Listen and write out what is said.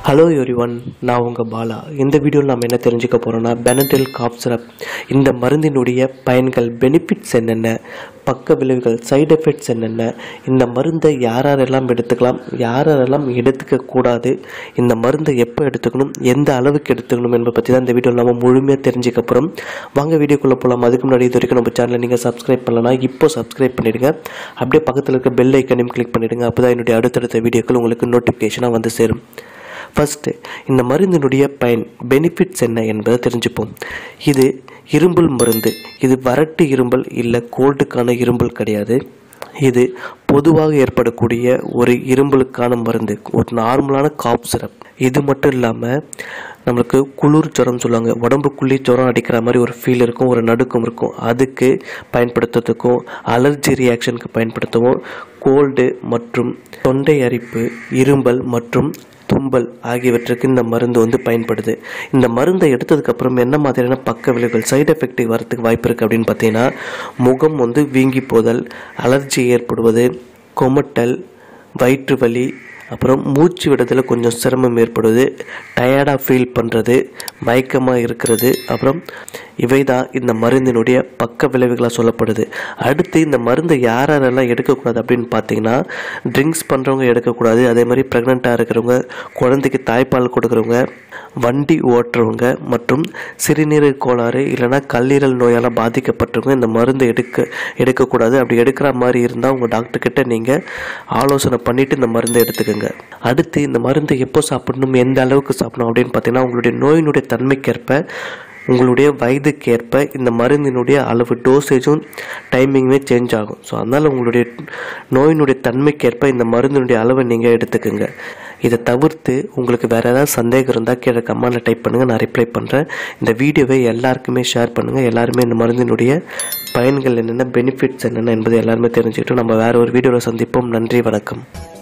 hello everyone நான் உங்கள் பாலா இந்த வீடியோவில் நம்ம என்ன தெரிஞ்சுக்க போகிறோம்னா பெனடில் காப் சிரப் இந்த மருந்தினுடைய பயன்கள் பெனிஃபிட்ஸ் என்னென்ன பக்க விளைவுகள் சைடு எஃபெக்ட்ஸ் என்னென்ன இந்த மருந்தை யார் யாரெல்லாம் எடுத்துக்கலாம் யார் யாரெல்லாம் எடுத்துக்க கூடாது இந்த மருந்தை எப்போ எடுத்துக்கணும் எந்த அளவுக்கு எடுத்துக்கணும் என்பதை பற்றி தான் இந்த வீடியோவில் நம்ம முழுமையாக தெரிஞ்சுக்க போகிறோம் வாங்க வீடியோக்குள்ளே போகலாம் அதுக்கு முன்னாடி இது வரைக்கும் நம்ம சேனலை நீங்கள் சப்ஸ்கிரைப் பண்ணலனா இப்போ சப்ஸ்கிரைப் பண்ணிடுங்க அப்படியே பக்கத்தில் இருக்க பெல் ஐக்கனையும் கிளிக் பண்ணிடுங்க அப்போ தான் என்னுடைய அடுத்தடுத்த வீடியோக்கள் உங்களுக்கு நோட்டிஃபிகேஷனாக வந்து சேரும் ஃபஸ்ட்டு இந்த மருந்தினுடைய பயன் பெனிஃபிட்ஸ் என்ன என்பதை தெரிஞ்சுப்போம் இது இரும்பல் மருந்து இது வறட்டு இரும்பல் இல்லை கோல்டுக்கான இரும்பல் கிடையாது இது பொதுவாக ஏற்படக்கூடிய ஒரு இரும்பலுக்கான மருந்து ஒரு நார்மலான காப் சிரப் இது மட்டும் இல்லாமல் நம்மளுக்கு குளிர் ஜுரம் சொல்லுவாங்க உடம்புக்குள்ளே ஜுரம் அடிக்கிற மாதிரி ஒரு ஃபீல் இருக்கும் ஒரு நடுக்கம் இருக்கும் அதுக்கு பயன்படுத்துறதுக்கும் அலர்ஜி ரியாக்ஷனுக்கு பயன்படுத்தவும் கோல்டு மற்றும் தொண்டை அரிப்பு இரும்பல் மற்றும் தும்பல் ஆகியவற்றுக்கு இந்த மருந்து வந்து பயன்படுது இந்த மருந்தை எடுத்ததுக்கப்புறம் என்ன மாதிரியான பக்க விளைவுகள் சைடு எஃபெக்ட் வரதுக்கு வாய்ப்பு இருக்குது அப்படின்னு பார்த்தீங்கன்னா முகம் வந்து வீங்கி போதல் அலர்ஜி ஏற்படுவது கொமட்டல் வயிற்று வலி அப்புறம் மூச்சு விடுதல கொஞ்சம் சிரமம் ஏற்படுவது டயர்டாக ஃபீல் பண்ணுறது மயக்கமாக இருக்கிறது அப்புறம் இவை தான் இந்த மருந்தினுடைய பக்க விளைவுகளாக சொல்லப்படுது அடுத்து இந்த மருந்தை யார் யாரெல்லாம் எடுக்கக்கூடாது அப்படின்னு பார்த்தீங்கன்னா ட்ரிங்க்ஸ் பண்ணுறவங்க எடுக்கக்கூடாது அதே மாதிரி ப்ரெக்னெண்ட்டாக இருக்கிறவங்க குழந்தைக்கு தாய்ப்பால் கொடுக்குறவங்க வண்டி ஓட்டுறவங்க மற்றும் சிறுநீரக கோளாறு இல்லைன்னா கல்லீரல் நோயால் பாதிக்கப்பட்டவங்க இந்த மருந்து எடுக்க எடுக்கக்கூடாது அப்படி எடுக்கிற மாதிரி இருந்தால் உங்கள் டாக்டர்கிட்ட நீங்கள் ஆலோசனை பண்ணிவிட்டு இந்த மருந்தை எடுத்துக்கோங்க அடுத்து இந்த மருந்தை எப்போ சாப்பிடணும் எந்த அளவுக்கு சாப்பிடணும் அப்படின்னு பார்த்தீங்கன்னா உங்களுடைய நோயினுடைய தன்மைக்கேற்ப உங்களுடைய வயதுக்கேற்ப இந்த மருந்தினுடைய அளவு டோசேஜும் டைமிங்குமே சேஞ்ச் ஆகும் ஸோ அதனால் உங்களுடைய நோயினுடைய தன்மைக்கேற்ப இந்த மருந்தினுடைய அளவை நீங்கள் எடுத்துக்கோங்க இதை தவிர்த்து உங்களுக்கு வேறு ஏதாவது சந்தேகம் இருந்தால் கீழே கமெண்டில் டைப் பண்ணுங்கள் நான் ரிப்ளை பண்ணுறேன் இந்த வீடியோவை எல்லாருக்குமே ஷேர் பண்ணுங்கள் எல்லாருமே இந்த மருந்தினுடைய பயன்கள் என்னென்ன பெனிஃபிட்ஸ் என்னென்ன என்பதை எல்லாருமே தெரிஞ்சுக்கிட்டு நம்ம வேறு ஒரு வீடியோவில் சந்திப்போம் நன்றி வணக்கம்